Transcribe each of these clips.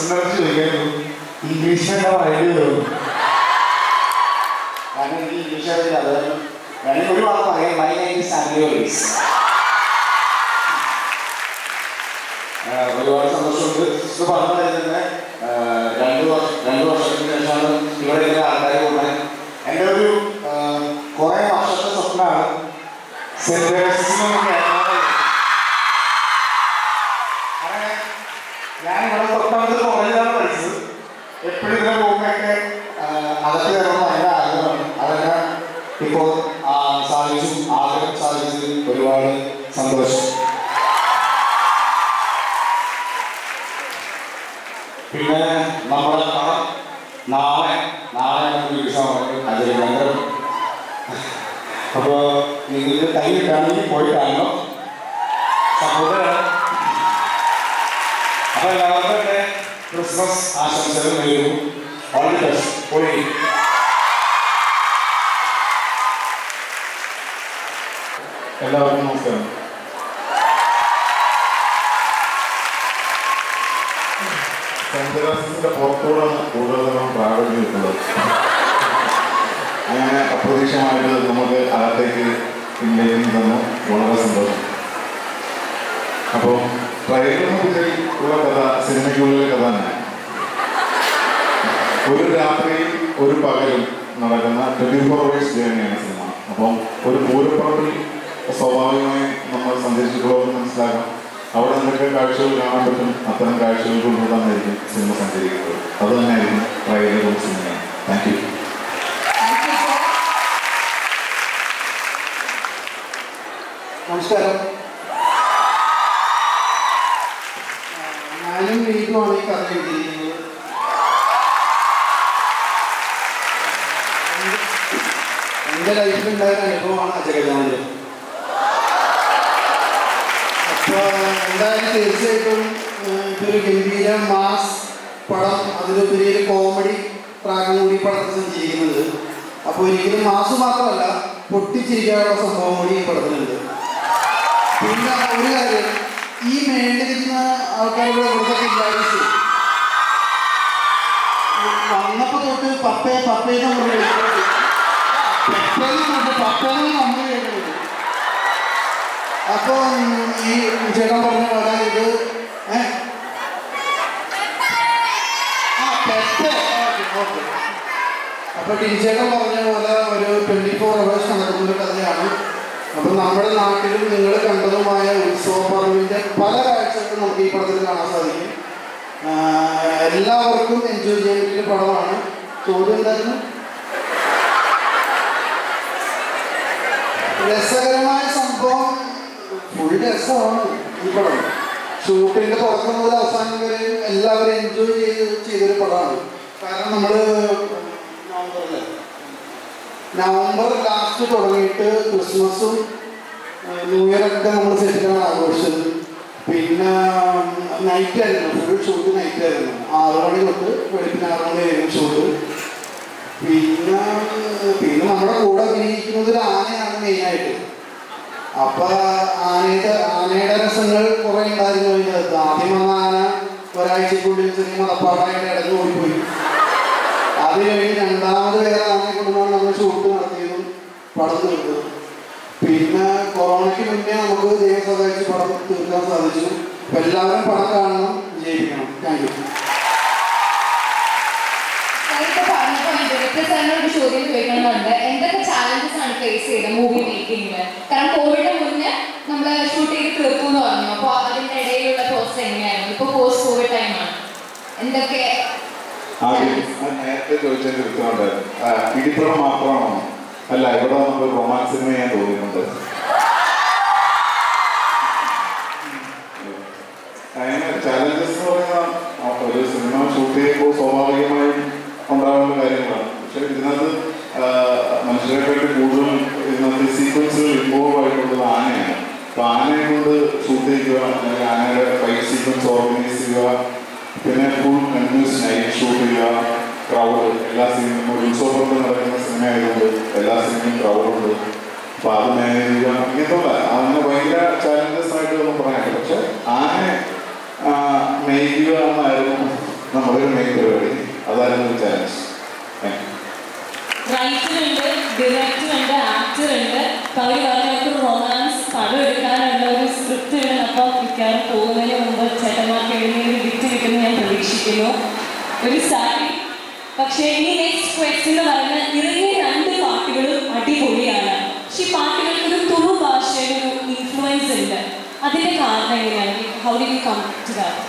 President ചോദിക്കായിരുന്നു ഇംഗ്ലീഷിൽ എന്താ പറയേണ്ടി വരും കാരണം എനിക്ക് ഇംഗ്ലീഷ് അറിയില്ല അത് വേണമെങ്കിൽ ഒരു വാക്ക് പറയാം മൈ നെയിം ഇസ് ആൻഡ്രിയോളിസ് ഒരുപാട് സന്തോഷമുണ്ട് സിസ്റ്റർ പറഞ്ഞ പോലെ തന്നെ ആ, രണ്ട് വർഷം രണ്ട് വർഷത്തിന് ശേഷമാണ് ഇവിടെ ഇങ്ങനെ ആൾക്കാർ പോകുന്നത് എൻ്റെ ഒരു ആ, കുറേ വർഷത്തെ സ്വപ്നമാണ് സെന്റ് ജോസഫിൽ നിന്ന് കേരളത്തിൽ അങ്ങനെ ഞാൻ ഇവിടെ തൊട്ടടുത്ത് കോളേജിലാണ് പഠിച്ചത് എപ്പോഴും ഇതിനെ പോകുമ്പോഴൊക്കെ അകത്ത് കയറുമ്പോൾ ഭയങ്കര ആഗ്രഹമാണ് അതെല്ലാം ഇപ്പോൾ ആ, സാധിച്ചു ആഗ്രഹം സാധിച്ചതിൽ ഒരുപാട് സന്തോഷം പിന്നെ നമ്മുടെ പണം നാളെ നാളെ നമുക്ക് ഉത്സവമാണ് അതിൽ ഭയങ്കര അപ്പോൾ നിങ്ങൾക്ക് കൈ കിട്ടാണെങ്കിൽ പോയി കാണണം സപ്പോർട്ട് അപ്പോൾ എല്ലാവർക്കും എൻ്റെ ക്രിസ്മസ് ആശംസകൾ നേരുന്നു ഓൾ ദി ബെസ്റ്റ് പോയി എല്ലാവർക്കും നമസ്കാരം സെൻറ്ററാസിന്റെ പുറത്തോടാണ് കൂടുതൽ നമ്മൾ പ്രാധാന്യം നിൽക്കുന്നത് അങ്ങനെ അപ്രതീക്ഷമായിട്ട് നമുക്ക് അകത്തേക്ക് ഇൻവൈറ്റിംഗ് തന്നു വളരെ സന്തോഷം അപ്പോൾ ട്രailer വിജയ് ഉള്ള കഥ സിനിമയ്ക്കുള്ളിലെ കഥ തന്നെ ഒരു രാത്രിയും ഒരു പകലും നടക്കുന്ന ട്വന്റി ഫോർ അവേഴ്സ് ജേണിയാണ് സിനിമ അപ്പം ഒരു പൂരപ്പറമ്പിൽ സ്വാഭാവികമായി നമ്മൾ സഞ്ചരിച്ചിട്ടുള്ളതെന്ന് മനസ്സിലാക്കാം അവിടെ എന്തൊക്കെ കാഴ്ചകൾ കാണാൻ പറ്റും അത്തരം കാഴ്ചകൾ കൊണ്ടുതന്നെയായിരിക്കും സിനിമ സഞ്ചരിക്കുന്നത് അത് തന്നെയായിരിക്കും ട്രailer സിനിമയും താങ്ക് യു നമസ്കാരം ഞാനും വീട്ടുമാണ് ഈ കഥ എഴുതിയിരിക്കുന്നത് എൻ്റെ ലൈഫിൽ ഉണ്ടായ അനുഭവമാണ് അജഗജാനന്ദം അപ്പോൾ എന്തായാലും തീർച്ചയായിട്ടും ഏഹ്, ഇതൊരു ഗംഭീര മാസ് പടം അതിലുപരി ഒരു കോമഡി പ്രാഗം കൂടി പടത്തിൽ സഞ്ചരിക്കുന്നുണ്ട് അപ്പോൾ ഒരിക്കലും മാസ് മാത്രമല്ല പൊട്ടിച്ചിരിക്കാനുള്ള സംഭവം കൂടി ഈ പടത്തിലുണ്ട് പിന്നെ ഒരു കാര്യം ഈ മേളിലിരിക്കുന്ന ആൾക്കാരുടെ ഇവിടുത്തെ ഇല്ലാതെ വന്നപ്പോ തൊട്ട് പപ്പേ പപ്പേ നമ്മൾ കേൾക്കുന്നത് പപ്പേ നമ്മൾ കേൾക്കുന്നത് അപ്പൊ ഈ ചേട്ടൻ പറഞ്ഞ പോലെ ഇത് ഏ? ആ പെപ്പെ ഓക്കെ അപ്പൊ ടീച്ചേട്ടൻ പറഞ്ഞ പോലെ ഒരു ട്വന്റി ഫോർ അവേഴ്സ് നടക്കുന്ന ഒരു കഥയാണ് അപ്പൊ നമ്മുടെ നാട്ടിലും നിങ്ങൾ കണ്ടതുമായ ഉത്സവ പറമ്പിന്റെ പല കാഴ്ചകളും നമുക്ക് ഈ പടത്തിൽ കാണാൻ സാധിക്കും ആ, എല്ലാവർക്കും എൻജോയ് ചെയ്യാൻ പറ്റിയ പടമാണ് ചോദ്യം എന്തായിരുന്നു രസകരമായ സംഭവം ഫുൾ രസമാണ് ഈ പടം ഷൂട്ടിന്റെ തുടക്കം മുതൽ അവസാനം വരെ എല്ലാവരും എൻജോയ് ചെയ്ത് ചെയ്തൊരു പടമാണ് കാരണം നമ്മൾ നവംബറിൽ നവംബർ ലാസ്റ്റ് തുടങ്ങിയിട്ട് ക്രിസ്മസും ഏഹ്, ന്യൂ ഇയറൊക്കെ നമ്മൾ സെറ്റിലാണ് ആഘോഷിച്ചത് പിന്നെ നൈറ്റ് ആയിരുന്നു ഫുൾ ഷൂട്ട് നൈറ്റ് ആയിരുന്നു ആറ് മണി തൊട്ട് വെളുപ്പിന് ആറ് മണി ആയിരുന്നു ഷൂട്ട് പിന്നെ പിന്നെ നമ്മുടെ കൂടെ അഭിനയിക്കുന്നത് ഒരു ആനയാണ് മെയിനായിട്ട് അപ്പൊ ആനയുടെ ആനയുടെ രസങ്ങൾ കുറെ ഉണ്ടായിരുന്നു അതിൻ്റെ അകത്ത് ആദ്യം വന്ന ആന ഒരാഴ്ചക്കുള്ളിൽ ചെറിയ മതപ്പാടായിട്ട് ഇടഞ്ഞു ഓടിപ്പോയി അത് കഴിഞ്ഞ് രണ്ടാമത് വേറെ ആനയെ കൊണ്ടുവന്നാണ് നമ്മൾ ഷൂട്ട് നടത്തിയതും പടം തീർത്തത് പിന്നെ കൊറോണയ്ക്ക് മുന്നേ നമുക്ക് ദൈവം സഹായിച്ച് പടം തീർക്കാൻ സാധിച്ചു അപ്പൊ എല്ലാവരും പടം കാണണം വിജയിപ്പിക്കണം താങ്ക് യു നേരത്തെ പറഞ്ഞപ്പോൾ ഈ ഡയറക്ടർ സാറിന് ഒരു ചോദ്യം ചോദിക്കണമെന്നുണ്ട് എന്തൊക്കെ ചാലഞ്ചസ് ആണ് ഫേസ് ചെയ്തത് മൂവി മേക്കിംഗിൽ കാരണം കോവിഡിന് മുന്നേ നമ്മൾ ഷൂട്ട് ചെയ്ത് തീർത്തു എന്ന് പറഞ്ഞു അപ്പോൾ അതിന്റെ ഇടയിലുള്ള പ്രോസസ് എങ്ങനെയായിരുന്നു ഇപ്പോൾ പോസ്റ്റ് കോവിഡ് ടൈമാണ് എന്തൊക്കെ ആദ്യം ഞാൻ നേരത്തെ ചോദിച്ചതിന്റെ ഉത്തരവുണ്ട് ഇടിപ്പണം മാത്രമാണോ അല്ല ഇവിടെ നമുക്ക് റൊമാൻസ് സിനിമ ചെയ്യാൻ തോന്നിയിട്ടുണ്ട് അതിന് ചാലഞ്ചസ് എന്ന് പറയുന്ന ആ, ഒരു സിനിമ ഷൂട്ട് ചെയ്യുമ്പോൾ സ്വാഭാവികമായും ഉണ്ടാവുന്ന കാര്യങ്ങളാണ് പക്ഷെ ഇതിനകത്ത് ആ, മനുഷ്യരെക്കാട്ടി കൂടുതൽ ഇതിനകത്ത് സീക്വൻസുകൾ ഇൻവോൾവ് ആയിട്ടുള്ളത് ആനയാണ് അപ്പൊ ആനയെ കൊണ്ട് ഷൂട്ട് ചെയ്യുക അല്ലെങ്കിൽ ആനയുടെ ഫൈറ്റ് സീക്വൻസ് ഓർഗനൈസ് ചെയ്യുക പിന്നെ ഫുൾ കണ്ടിന്യൂസ് നൈറ്റ് ഷൂട്ട് ചെയ്യുക ക്രൗഡ് എല്ലാ സിനിമയും ഒരു ഉത്സവപ്പുറത്ത് നടക്കുന്ന സിനിമ ആയതുകൊണ്ട് എല്ലാ സിനിമയും ക്രൗഡുണ്ട് അപ്പൊ അത് മാനേജ് ചെയ്യുക ഇങ്ങനത്തെ അങ്ങനെ ഭയങ്കര ചാലഞ്ചസ് ആയിട്ട് ഒന്നും പറയാനില്ല പക്ഷെ ആനെ മേയ്ക്കുക എന്നായിരുന്നു നമ്മുടെ ഒരു മെയിൻ പരിപാടി അതായിരുന്നു ചാലഞ്ച് താങ്ക് യു റൈറ്റർ ഉണ്ട് ഡയറക്ടർ ഉണ്ട് ആക്ടർ ഉണ്ട് അപ്പൊ അവര് പറഞ്ഞവർക്ക് റൊമാൻസ് പടം എടുക്കാനുള്ള ഒരു സ്ക്രിപ്റ്റ് ഉണ്ട് അപ്പം മിക്കവാറും പോകുന്നതിന് മുമ്പ് ചേട്ടന്മാർക്ക് എഴുതി ഒരു വിറ്റ് കിട്ടുമെന്ന് ഞാൻ പ്രതീക്ഷിക്കുന്നു ഒരു സ്റ്റാർട്ടിങ് പക്ഷേ ഇനി നെക്സ്റ്റ് ക്വസ്റ്റ്യൻ എന്ന് പറയുന്നത് ഇറങ്ങിയ രണ്ട് പാട്ടുകളും അടിപൊളിയാണ് പക്ഷെ ഈ പാട്ടുകൾക്ക് ഒരു തുളു ഭാഷയുടെ ഒരു ഇൻഫ്ലുവൻസ് ഉണ്ട് അതിന്റെ കാരണം എങ്ങനെയാണ് how did you come to that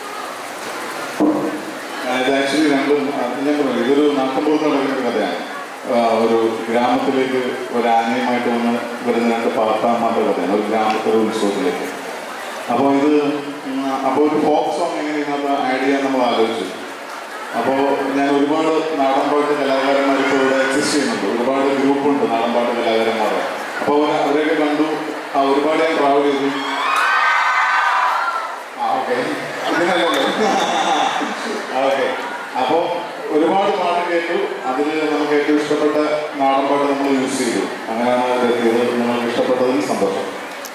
ഇത് ആക്ച്വലി രണ്ടും അത് ഞാൻ പറഞ്ഞു ഇതൊരു നാട്ടമ്പുറത്ത് നടക്കുന്ന കഥയാണ് ആ, ഒരു ഗ്രാമത്തിലേക്ക് ഒരു ആനയുമായിട്ട് വന്ന് വരുന്ന രണ്ട് പാർത്താന്മാരുടെ കഥയാണ് ഒരു ഗ്രാമത്തിലെ ഉത്സവത്തിലേക്ക് അപ്പോൾ ഇത് ഉം, അപ്പോൾ ഒരു ഫോക്ക് സോങ് എങ്ങനെ ഇതിനകത്ത് ആഡ് ചെയ്യാൻ നമ്മൾ ആലോചിച്ചു അപ്പോൾ ഞാൻ ഒരുപാട് നാടൻപാട്ട് കലാകാരന്മാർ ഇപ്പോൾ ഇവിടെ എക്സിസ്റ്റ് ചെയ്യുന്നുണ്ട് ഒരുപാട് ഗ്രൂപ്പുണ്ട് നാടൻപാട്ട് കലാകാരന്മാർ അപ്പോൾ അവരെ അവരെയൊക്കെ കണ്ടു ആ ഒരുപാട് ഞാൻ ട്രാവൽ ചെയ്തു ആ ഓക്കെ ഇതിനല്ലല്ലോ ഓക്കെ അപ്പോൾ ഒരുപാട് പാട്ട് കേട്ടു അതിൽ നമുക്ക് ഏറ്റവും ഇഷ്ടപ്പെട്ട നാടൻ പാട്ട് നമ്മൾ യൂസ് ചെയ്തു അങ്ങനെയാണ് അത് എത്തിയത് നിങ്ങൾക്ക് ഇഷ്ടപ്പെട്ടതിൽ സന്തോഷം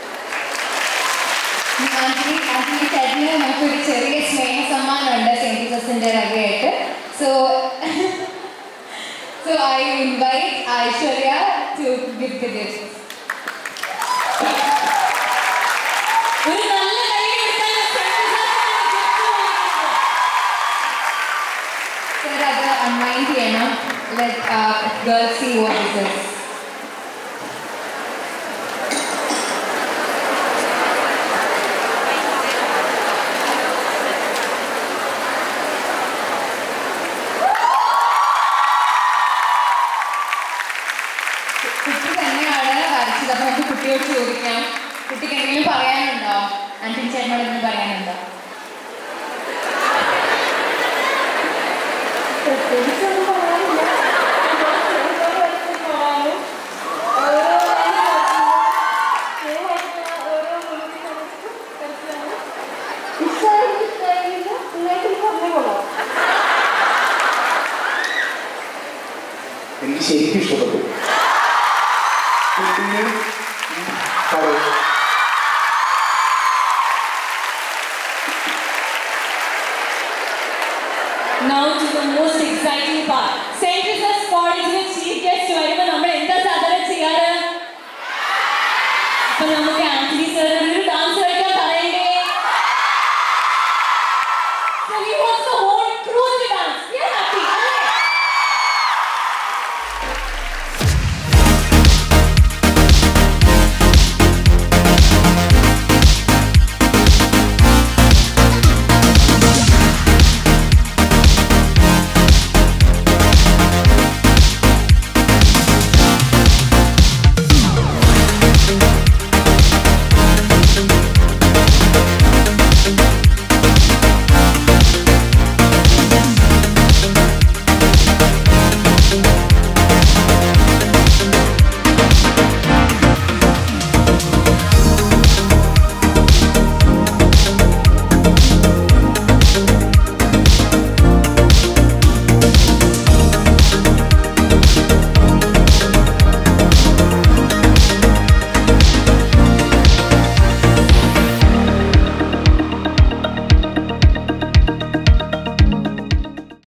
ആന്റണി ആന്റണി ചേട്ടന് നമുക്കൊരു ചെറിയ സ്നേഹ സമ്മാനമുണ്ട് സെന്റ് ജോസഫിന്റെ വകയായിട്ട് so so I invite Aishwarya to give the gift ഒരു നല്ല കൈ കൊടുത്താൽ സർ അത് അൺമൈൻഡ് ചെയ്യണം let girls see what is this കുട്ടി തന്നെയാണ് വരച്ചത് അപ്പൊ നമുക്ക് കുട്ടിയോട് ചോദിക്കാം കുട്ടിക്ക് എന്തെങ്കിലും പറയാനുണ്ടോ ആന്റണി ചേട്ടനോട് എന്തെങ്കിലും പറയാനുണ്ടോ പ്രത്യേകിച്ചൊന്നും പറയാനില്ല എനിക്ക് ശരിക്കും ഇഷ്ടപ്പെട്ടു പിന്നെ പറയൂ